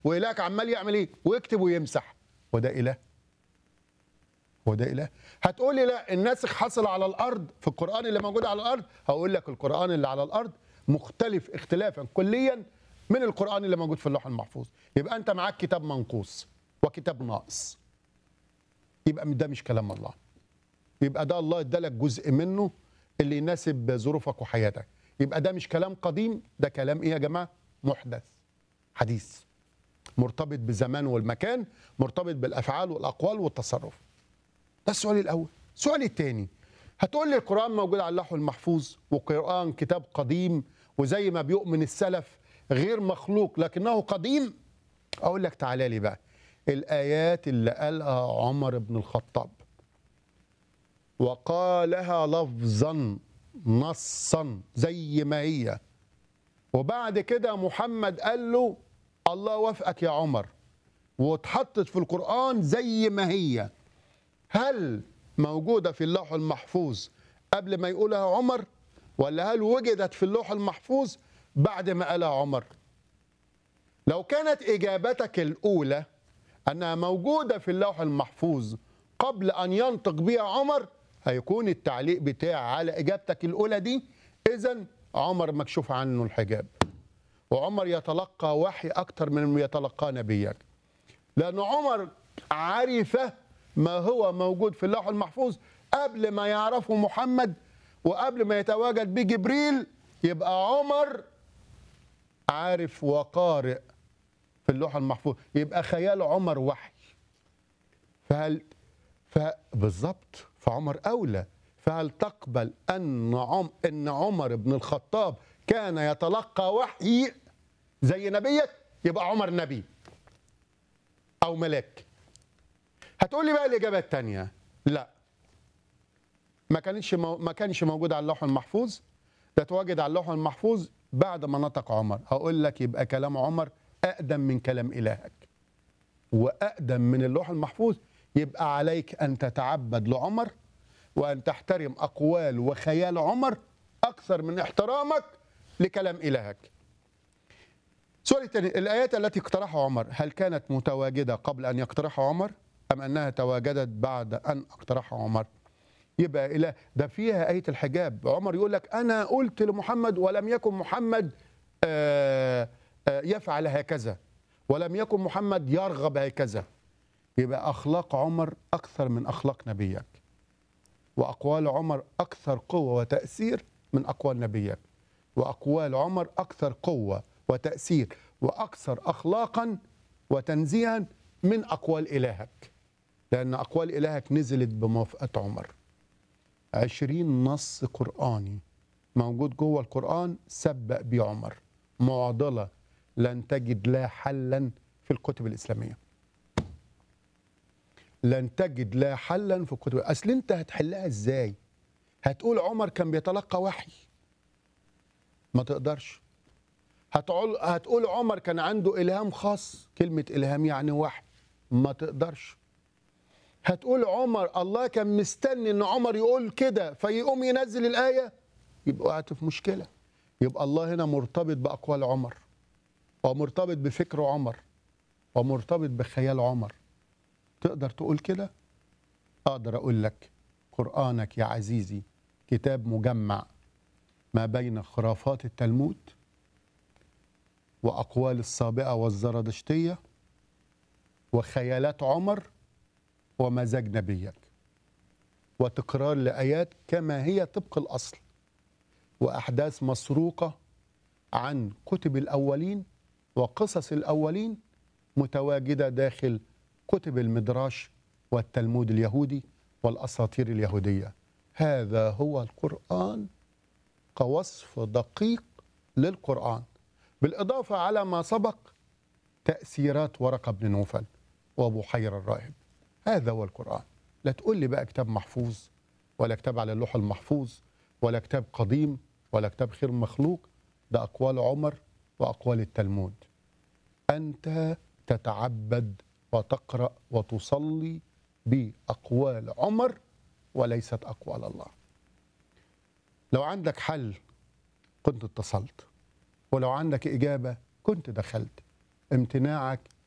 وإلهك عمال يعمل إيه ويكتب ويمسح وده إله هو ده إله هتقول لي لا الناسخ حصل على الأرض في القرآن اللي موجود على الأرض هقول لك القرآن اللي على الأرض مختلف اختلافا كليا من القرآن اللي موجود في اللوح المحفوظ يبقى أنت معاك كتاب منقوص وكتاب ناقص يبقى ده مش كلام الله يبقى ده الله ادالك جزء منه اللي يناسب ظروفك وحياتك يبقى ده مش كلام قديم ده كلام ايه يا جماعه محدث حديث مرتبط بالزمان والمكان مرتبط بالافعال والاقوال والتصرف ده السؤال الاول السؤال الثاني هتقول لي القران موجود على اللوح المحفوظ والقران كتاب قديم وزي ما بيؤمن السلف غير مخلوق لكنه قديم اقول لك تعالى لي بقى الايات اللي قالها عمر بن الخطاب وقالها لفظا نصا زي ما هي وبعد كده محمد قال له الله وفقك يا عمر واتحطت في القرآن زي ما هي هل موجودة في اللوح المحفوظ قبل ما يقولها عمر ولا هل وجدت في اللوح المحفوظ بعد ما قالها عمر لو كانت إجابتك الأولى أنها موجودة في اللوح المحفوظ قبل أن ينطق بها عمر هيكون التعليق بتاعي على إجابتك الأولى دي إذا عمر مكشوف عنه الحجاب وعمر يتلقى وحي أكتر من يتلقى نبيك لأن عمر عرف ما هو موجود في اللوح المحفوظ قبل ما يعرفه محمد وقبل ما يتواجد به جبريل يبقى عمر عارف وقارئ في اللوح المحفوظ يبقى خيال عمر وحي فهل ف... بالظبط فعمر اولى فهل تقبل ان عم... ان عمر بن الخطاب كان يتلقى وحي زي نبيك يبقى عمر نبي او ملاك هتقول لي بقى الاجابه الثانيه لا ما كانش مو... ما كانش موجود على اللوح المحفوظ ده تواجد على اللوح المحفوظ بعد ما نطق عمر هقول لك يبقى كلام عمر اقدم من كلام الهك واقدم من اللوح المحفوظ يبقى عليك ان تتعبد لعمر وان تحترم اقوال وخيال عمر اكثر من احترامك لكلام الهك. السؤال الثاني الايات التي اقترحها عمر هل كانت متواجده قبل ان يقترحها عمر ام انها تواجدت بعد ان اقترحها عمر؟ يبقى إله ده فيها آية الحجاب عمر يقول لك أنا قلت لمحمد ولم يكن محمد آآ آآ يفعل هكذا ولم يكن محمد يرغب هكذا يبقى أخلاق عمر أكثر من أخلاق نبيك وأقوال عمر أكثر قوة وتأثير من أقوال نبيك وأقوال عمر أكثر قوة وتأثير وأكثر أخلاقا وتنزيها من أقوال إلهك لأن أقوال إلهك نزلت بموافقة عمر عشرين نص قرآني موجود جوه القرآن سبق بيه عمر معضلة لن تجد لها حلا في الكتب الإسلامية لن تجد لها حلا في الكتب أصل أنت هتحلها إزاي هتقول عمر كان بيتلقى وحي ما تقدرش هتقول هتقول عمر كان عنده إلهام خاص كلمة إلهام يعني وحي ما تقدرش هتقول عمر الله كان مستني ان عمر يقول كده فيقوم ينزل الايه يبقى وقعت في مشكله يبقى الله هنا مرتبط باقوال عمر ومرتبط بفكر عمر ومرتبط بخيال عمر تقدر تقول كده اقدر اقول لك قرانك يا عزيزي كتاب مجمع ما بين خرافات التلمود واقوال السابقه والزرادشتيه وخيالات عمر ومزاج نبيك وتكرار لآيات كما هي طبق الأصل وأحداث مسروقة عن كتب الأولين وقصص الأولين متواجدة داخل كتب المدراش والتلمود اليهودي والأساطير اليهودية هذا هو القرآن كوصف دقيق للقرآن بالإضافة على ما سبق تأثيرات ورقة بن نوفل وبحير الراهب هذا هو القرآن لا تقول لي بقى كتاب محفوظ ولا كتاب على اللوح المحفوظ ولا كتاب قديم ولا كتاب خير مخلوق ده أقوال عمر وأقوال التلمود أنت تتعبد وتقرأ وتصلي بأقوال عمر وليست أقوال الله لو عندك حل كنت اتصلت ولو عندك إجابة كنت دخلت امتناعك